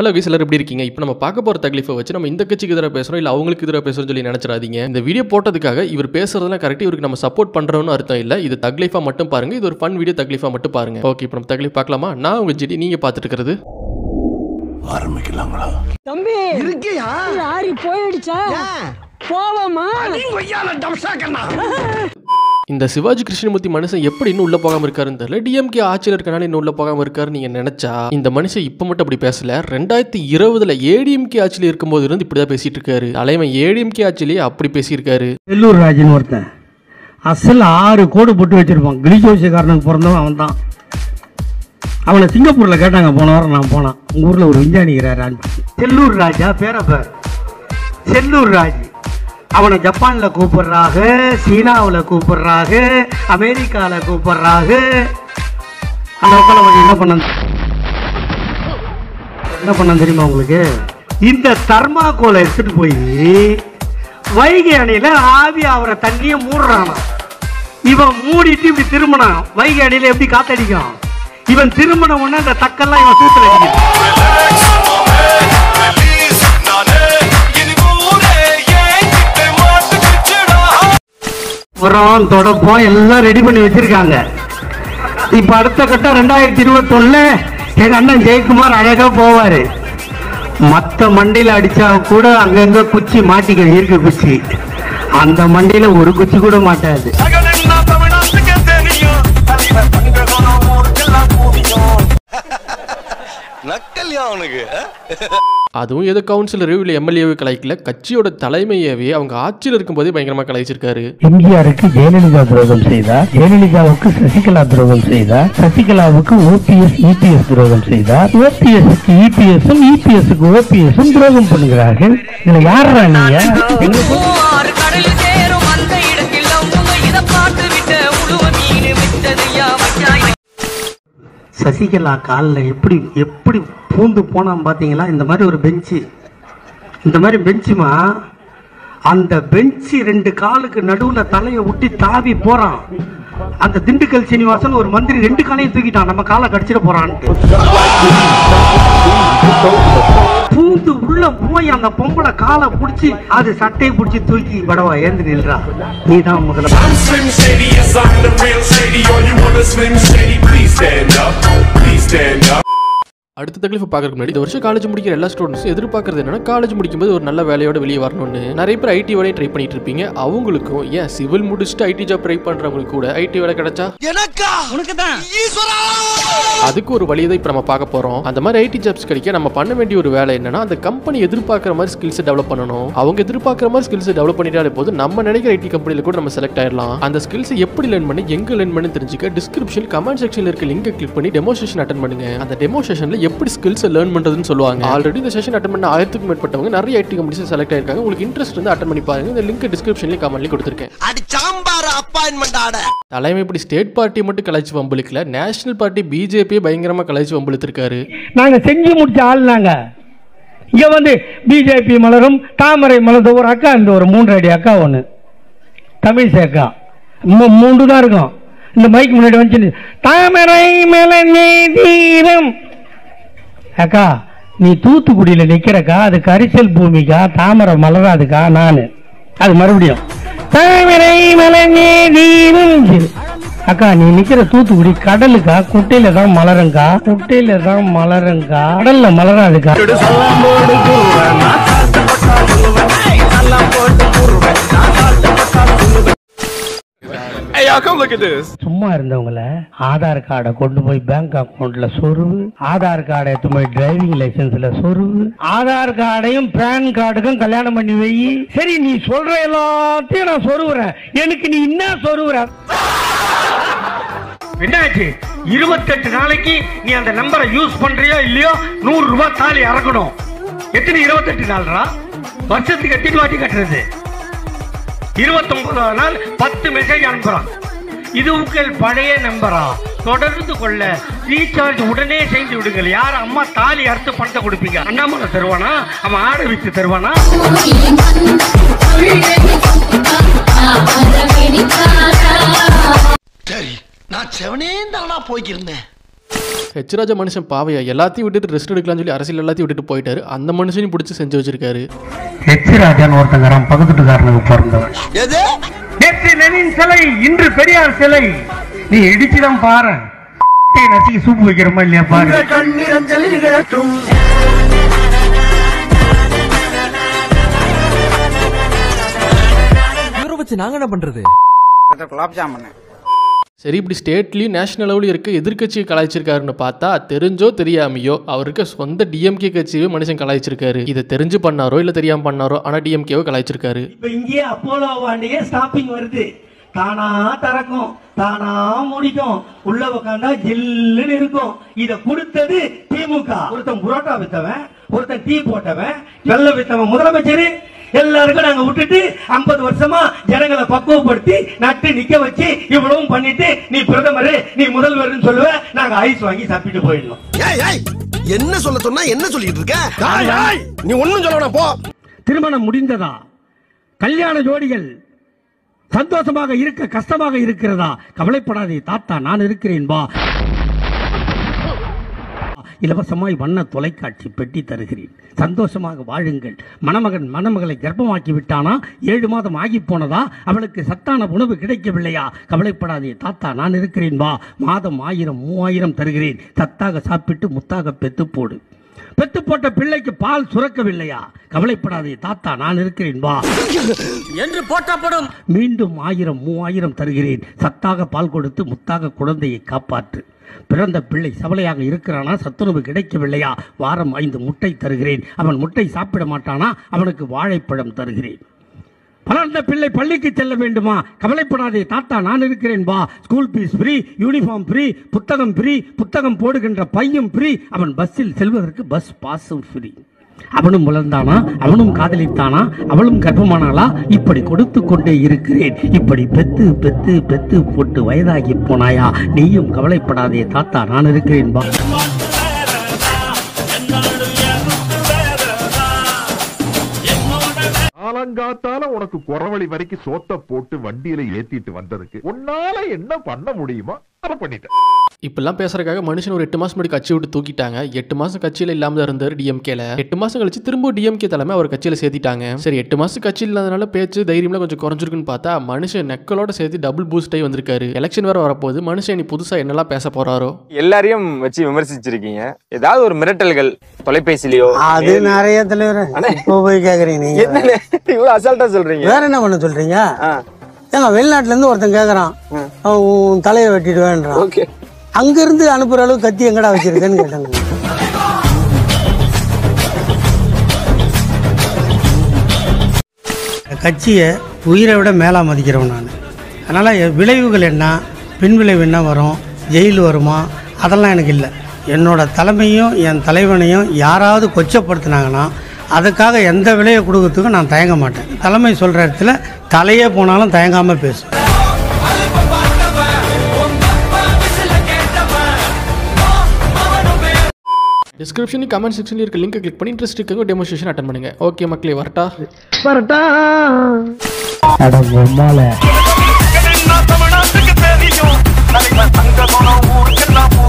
Hello keys எல்லாரும் எப்படி இருக்கீங்க இப்போ நம்ம பார்க்க போகிற தக்லீஃபை வச்சு நம்ம இந்த கட்சிக்கு எதிராக பேசுகிறோம் இல்லை அவங்களுக்கு எதிராக பேசுகிறோம் சொல்லி நினச்சிடாதீங்க இந்த வீடியோ போட்டதுக்காக இவர் பேசுறதெல்லாம் கரெக்டாக இவருக்கு நம்ம சப்போர்ட் பண்ணுறோம்னு அர்த்தம் இல்லை இது தக்லீஃபா மட்டும் பாருங்க இது ஒரு ஃபன் வீடியோ தக்லீஃபா மட்டும் பாருங்க ஓகே இப்போ நம்ம தக்லீஃப் பார்க்கலாமா நான் உங்கள் ஜிடி நீங்கள் பார்த்துட்டு இருக்கிறது ஆரம்பிக்கலாங்களா தம்பி இருக்கியா லாரி போயிடுச்சா போவோமா இந்த சிவாஜி கிருஷ்ணமூர்த்தி மனுஷன் எப்படி இன்னும் உள்ள போகாம இருக்காருன்னு தெரியல டிஎம்கே ஆட்சியில் இருக்கனால இன்னும் உள்ள போகாம இருக்காரு நீங்க நினைச்சா இந்த மனுஷன் இப்ப மட்டும் அப்படி பேசல ரெண்டாயிரத்தி இருபதுல ஏடிஎம்கே ஆட்சியில் இருக்கும்போது இருந்து இப்படிதான் பேசிட்டு இருக்காரு தலைமை ஏடிஎம்கே ஆட்சியிலேயே அப்படி பேசியிருக்காரு செல்லூர் ராஜன் ஒருத்தன் அசல் ஆறு கோடு போட்டு வச்சிருப்பான் கிளிஜோசியக்காரனுக்கு பிறந்தவன் அவன் தான் அவனை சிங்கப்பூர்ல கேட்டாங்க போன வாரம் நான் போனான் உங்க ஊர்ல ஒரு விஞ்ஞானிக்கிறார் செல்லூர் ராஜா பேரப்பேர் செல்லூர் ராஜ் அவனை ஜப்பான்ல கூப்பிடுறாங்க சீனாவில் கூப்பிடுறாங்க அமெரிக்கால கூப்பிடுறாங்க அந்த உட்கால என்ன பண்ண என்ன பண்ண தெரியுமா உங்களுக்கு இந்த தர்மாக்கோலை எடுத்துட்டு போய் வைகை அணையில ஆவி அவரை தண்ணியை மூடுறானா இவன் மூடிட்டு இப்படி திரும்பினான் வைகை அணையில எப்படி காத்தடிக்கும் இவன் திரும்பின உடனே அந்த தக்கெல்லாம் இவன் சூத்துல அடிக்குது உரம் தொடப்பம் எல்லாம் ரெடி பண்ணி வச்சிருக்காங்க இப்ப அடுத்த கட்டம் ரெண்டாயிரத்தி இருபத்தி எங்க அண்ணன் ஜெயக்குமார் அழகா போவாரு மத்த மண்டையில அடிச்சா கூட அங்கங்க குச்சி மாட்டிக்க இயற்கை குச்சி அந்த மண்டையில ஒரு குச்சி கூட மாட்டாது நக்கல்யா அவனுக்கு அதுவும் ஏதோ கவுன்சிலரோ இல்லை எம்எல்ஏவோ கலாய்க்கல கட்சியோட தலைமையவே அவங்க ஆட்சியில் இருக்கும்போதே பயங்கரமா கலாய்ச்சிருக்காரு எம்ஜிஆருக்கு ஜெயலலிதா துரோகம் செய்தார் ஜெயலலிதாவுக்கு சசிகலா துரோகம் செய்தார் சசிகலாவுக்கு ஓபிஎஸ் இபிஎஸ் துரோகம் செய்தார் ஓபிஎஸ்க்கு இபிஎஸும் இபிஎஸ்க்கு ஓபிஎஸும் துரோகம் பண்ணுகிறார்கள் இதுல யாரா நீங்க எங்க ஆறு கடலில் சேரும் அந்த இடத்தில் அவங்க இத பார்த்து விட்ட உழுவ மீன் விட்டது யா வைக்காய் சசிகலா காலில் எப்படி எப்படி பூந்து போனான் பார்த்தீங்களா இந்த மாதிரி ஒரு பெஞ்சு இந்த மாதிரி பெஞ்சுமா அந்த பெஞ்சு ரெண்டு காலுக்கு நடுவுல தலையை விட்டு தாவி போறான் அந்த திண்டுக்கல் சீனிவாசன் ஒரு மந்திரி ரெண்டு காலையும் தூக்கிட்டான் நம்ம காலை கடிச்சிட போறான்ட்டு பூந்து உள்ள போய் அந்த பொம்பளை காலை புடிச்சு அது சட்டையை புடிச்சு தூக்கி படவா ஏந்து நில்றா நீ தான் முதல்ல I'm Slim Shady, yes, I'm the real Shady. All you want is Slim Shady, please stand up. Please stand up. அடுத்த தகவல் பார்க்கறதுக்கு முன்னாடி இந்த வருஷம் காலேஜ் முடிக்கிற எல்லா ஸ்டூடெண்ட்ஸும் எதிர்பார்க்கறது என்னன்னா காலேஜ் முடிக்கும்போது ஒரு நல்ல வேலையோட வெளியே வரணும்னு நிறைய பேர் ஐடி வேலையை ட்ரை பண்ணிட்டு இருப்பீங்க அவங்களுக்கும் ஏன் சிவில் முடிச்சுட்டு ஐடி ஜாப் ட்ரை பண்றவங்களுக்கு கூட ஐடி வேலை கிடைச்சா எனக்கா உனக்கு தான் ஈஸ்வரா அதுக்கு ஒரு வழியை தான் இப்போ நம்ம பார்க்க போறோம் அந்த மாதிரி ஐடி ஜாப்ஸ் கிடைக்க நம்ம பண்ண வேண்டிய ஒரு வேலை என்னன்னா அந்த கம்பெனி எதிர்பார்க்குற மாதிரி ஸ்கில்ஸை டெவலப் பண்ணணும் அவங்க எதிர்பார்க்குற மாதிரி ஸ்கில்ஸை டெவலப் பண்ணிட்டாலே போது நம்ம நினைக்கிற ஐடி கம்பெனியில் கூட நம்ம செலக்ட் ஆயிடலாம் அந்த ஸ்கில்ஸை எப்படி லேர்ன் பண்ணி எங்க லேர்ன் பண்ணி தெரிஞ்சுக்க டிஸ்கிரிப்ஷன் கமெண்ட் செக்ஷன்ல இருக்க லிங்கை கிளிக் பண்ணி டெமோ செஷன் அட்டன் பண்ணுங்க அந்த டெமோ செஷன்ல எப்படி ஸ்கில்ஸை லேர்ன் பண்றதுன்னு சொல்லுவாங்க ஆல்ரெடி இந்த செஷன் அட்டன் பண்ண ஆயிரத்துக்கும் மேற்பட்டவங்க நிறைய ஐடி கம்பெனிஸ் செலக்ட் ஆயிருக்காங்க உங்களுக்கு இன்ட்ரெஸ்ட் வந்து அட்டன் பண்ணி பாருங்க இந்த லிங்க் டிஸ்கிரிப்ஷன்லயும் கமெண்ட்லயும் கொடுத்துருக்கேன் அடி சாம்பார் அப்பாயின்மெண்ட் ஆட தலைமை இப்படி ஸ்டேட் பார்ட்டி மட்டும் கலாய்ச்சி வம்புலிக்கல நேஷனல் பார்ட்டி பிஜேபி பயங்கரமா கலாய்ச்சி வம்புழுத்திருக்காரு நாங்க செஞ்சு முடிச்ச ஆள் நாங்க இங்க வந்து பிஜேபி மலரும் தாமரை மலர்ந்த ஒரு அக்கா இந்த ஒரு மூன்று அடி அக்கா ஒண்ணு தமிழ் அக்கா இன்னும் மூன்று தான் இருக்கும் இந்த மைக் முன்னாடி வந்து தாமரை மலர்ந்தே தீரம் அக்கா நீ தூத்துக்குடியில நிக்கிறக்கா அது கரிசல் பூமிக்கா தாமரை மலராதுக்கா நானு அது மறுபடியும் தாமரை மலர்ந்தே தீரம் அக்கா நீ நிக்கிற தூத்துக்குடி கடலுக்கா குட்டையில தான் மலருங்கா குட்டையில தான் மலருங்கா கடல்ல மலராதுக்கா சும்மா இருந்தவங்கள ஆதார் கார்டை கொண்டு போய் பேங்க் அக்கவுண்ட்ல சொருவு ஆதார் கார்டை எடுத்து போய் டிரைவிங் லைசென்ஸ்ல சொருவு ஆதார் கார்டையும் பேன் கார்டுக்கும் கல்யாணம் பண்ணி வை சரி நீ சொல்ற எல்லாத்தையும் நான் சொருவுறேன் எனக்கு நீ என்ன சொருவுற என்னாச்சு இருபத்தெட்டு நாளைக்கு நீ அந்த நம்பரை யூஸ் பண்றியோ இல்லையோ நூறு ரூபாய் தாலி இறக்கணும் எத்தனை இருபத்தெட்டு நாள்ரா வருஷத்துக்கு எத்தனை வாட்டி கட்டுறது இருபத்தொன்பதாவது நாள் பத்து மெசேஜ் அனுப்புறான் இது உங்கள் பழைய நம்பரா தொடர்ந்து கொள்ள ரீசார்ஜ் உடனே செய்து விடுங்கள் யார் அம்மா தாலி அறுத்து பணத்தை கொடுப்பீங்க அண்ணாமலை தருவானா அவன் ஆடை வித்து தருவானா சரி நான் செவனே தானா போய்க்கிருந்தேன் ஹெச் ராஜா மனுஷன் பாவையா எல்லாத்தையும் விட்டுட்டு ரெஸ்ட் எடுக்கலாம்னு சொல்லி அரசியல் எல்லாத்தையும் விட்டுட்டு போயிட்டாரு அந்த மனுஷனையும் பிடிச்சி செஞ்சு வச்சிருக்காரு ஹெச் ராஜான்னு ஒருத்தங்கிறான் பக்கத்துட்டுக்காரனுக்கு பிறந்தவன் எது நேற்று லெனின் சிலை இன்று பெரியார் சிலை நீ இடிச்சுதான் பாரு நசுக்கி சூப்பு வைக்கிறோமா இல்லையா பாரு இவரை வச்சு நாங்க என்ன பண்றது சரி இப்படி ஸ்டேட்லேயும் நேஷனல் லெவலையும் இருக்க எதிர்க்கட்சியை கலாய்ச்சிருக்காருன்னு பார்த்தா தெரிஞ்சோ தெரியாமையோ அவருக்கு சொந்த டிஎம்கே கட்சியவே மனுஷன் கலாய்ச்சிருக்காரு இதை தெரிஞ்சு பண்ணாரோ இல்லை தெரியாம பண்ணாரோ ஆனால் டிஎம்கேவை கலாய்ச்சிருக்காரு இப்ப இங்கேயே அப்போலோ வாண்டியே ஸ்டாப்பிங் வருது தானா திறக்கும் தானா முடிக்கும் உள்ள உட்காந்தா ஜில்லுன்னு இருக்கும் இத கொடுத்தது திமுக ஒருத்தன் புரோட்டா வித்தவன் ஒருத்தன் டீ போட்டவன் வெள்ள வித்தவன் முதலமைச்சர் எல்லாருக்கும் நாங்க விட்டுட்டு 50 வருஷமா ஜனங்களை பக்குவப்படுத்தி நட்டு நிக்க வச்சு இவ்வளவும் பண்ணிட்டு நீ பிரதமர் நீ முதல்வர்னு சொல்லுவ நாங்க ஐஸ் வாங்கி சாப்பிட்டு போயிடணும் ஏய் ஏய் என்ன சொல்ல சொன்னா என்ன சொல்லிட்டு இருக்க நீ ஒண்ணும் சொல்ல வேணாம், போ திருமணம் முடிந்ததா கல்யாண ஜோடிகள் சந்தோஷமாக இருக்க கஷ்டமாக இருக்கிறதா கவலைப்படாதே தாத்தா நான் இருக்கிறேன் வா இலவசமாய் வண்ண தொலைக்காட்சி பெட்டி தருகிறேன் சந்தோஷமாக வாழுங்கள் மணமகன் மணமகளை கர்ப்பமாக்கி விட்டானா ஏழு மாதம் ஆகி போனதா அவளுக்கு சத்தான உணவு கிடைக்கவில்லையா கவலைப்படாதே தாத்தா நான் இருக்கிறேன் வா மாதம் ஆயிரம் மூவாயிரம் தருகிறேன் சத்தாக சாப்பிட்டு முத்தாக பெத்து போடு பெத்து போட்ட பிள்ளைக்கு பால் சுரக்கவில்லையா கவலைப்படாதே தாத்தா நான் இருக்கிறேன் வா என்று போற்றப்படும் மீண்டும் ஆயிரம் மூவாயிரம் தருகிறேன் சத்தாக பால் கொடுத்து முத்தாக குழந்தையை காப்பாற்று பிறந்த பிள்ளை சவலையாக இருக்கிறானா சத்துணவு கிடைக்கவில்லையா வாரம் ஐந்து முட்டை தருகிறேன் அவன் முட்டை சாப்பிட மாட்டானா அவனுக்கு வாழைப்பழம் தருகிறேன் வளர்ந்த பிள்ளை பள்ளிக்கு செல்ல வேண்டுமா கவலைப்படாதே தாத்தா நான் இருக்கிறேன் வா school fees free uniform free புத்தகம் ஃப்ரீ புத்தகம் போடுகின்ற பையும் ஃப்ரீ அவன் பஸ்ஸில் செல்வதற்கு பஸ் பாஸும் ஃப்ரீ அவனும் வளர்ந்தானா அவனும் காதலித்தானா அவளும் கர்ப்பமானாளா இப்படி கொடுத்து கொண்டே இருக்கிறேன் இப்படி பெத்து பெத்து பெத்து போட்டு வயதாகி போனாயா நீயும் கவலைப்படாதே தாத்தா நான் இருக்கிறேன் வா காலங்காத்தால உனக்கு குறவழி வரைக்கும் சோத்த போட்டு வண்டியில ஏத்திட்டு வந்ததுக்கு உன்னால என்ன பண்ண முடியுமோ அதை பண்ணிட்டேன் இப்பெல்லாம் பேசுறதுக்காக மனுஷன் ஒரு எட்டு மாசம் முன்னாடி கட்சி விட்டு தூக்கிட்டாங்க எட்டு மாசம் கட்சியில இல்லாம தான் இருந்தார் டிஎம்கேல எட்டு மாசம் கழிச்சு திரும்ப டிஎம்கே தலைமை அவர் கட்சியில சேர்த்திட்டாங்க சரி எட்டு மாசம் கட்சி இல்லாதனால பேச்சு தைரியம்லாம் கொஞ்சம் குறைஞ்சிருக்குன்னு பார்த்தா மனுஷன் நெக்களோட சேர்த்து டபுள் பூஸ்ட் ஆகி வந்திருக்காரு எலெக்ஷன் வேற வரப்போகுது மனுஷன் இனி புதுசா என்னெல்லாம் பேச போறாரோ எல்லாரையும் வச்சு விமர்சிச்சிருக்கீங்க ஏதாவது ஒரு மிரட்டல்கள் தொலைபேசிலயோ அது நிறைய தலைவர் இப்போ போய் கேக்குறீங்க நீங்க என்னண்ணே, இவ்வளவு அசால்ட்டா சொல்றீங்க வேற என்ன பண்ண சொல்றீங்க ஆ. ஏங்க வெளிநாட்டுல இருந்து ஒருத்தன் கேக்குறான் அவன் உன் தலையை வெட்டிட்டு வேண்டான் ஓகே அங்க இருந்து அனுப்புற அளவுக்கு கத்தி எங்கடா வச்சிருக்கேன்னு கேட்டாங்க கட்சியை உயிரை விட மேலா மதிக்கிறவன் நான் அதனால் விளைவுகள் என்ன பின் விளைவு என்ன வரும் ஜெயில் வருமா அதெல்லாம் எனக்கு இல்லை என்னோட தலைமையும் என் தலைவனையும் யாராவது கொச்சப்படுத்தினாங்கன்னா அதுக்காக எந்த விலையை கொடுக்கறதுக்கும் நான் தயங்க மாட்டேன் தலைமை சொல்கிற இடத்துல தலையே போனாலும் தயங்காமல் பேசும் டிஸ்கிரிப்ஷன் கமெண்ட் செக்ஷன்ல இருக்க லிங்க் கிளிக் பண்ணி இன்ட்ரெஸ்ட் இருக்கவங்க டெமோஸ்ட்ரேஷன் அட்டன் பண்ணுங்க ஓகே மக்களே வரட்டா வரட்டா அட பொம்மால தமிழ்நாட்டுக்கு தெரியும் தலைவன் தங்க குணம் ஊருக்கெல்லாம்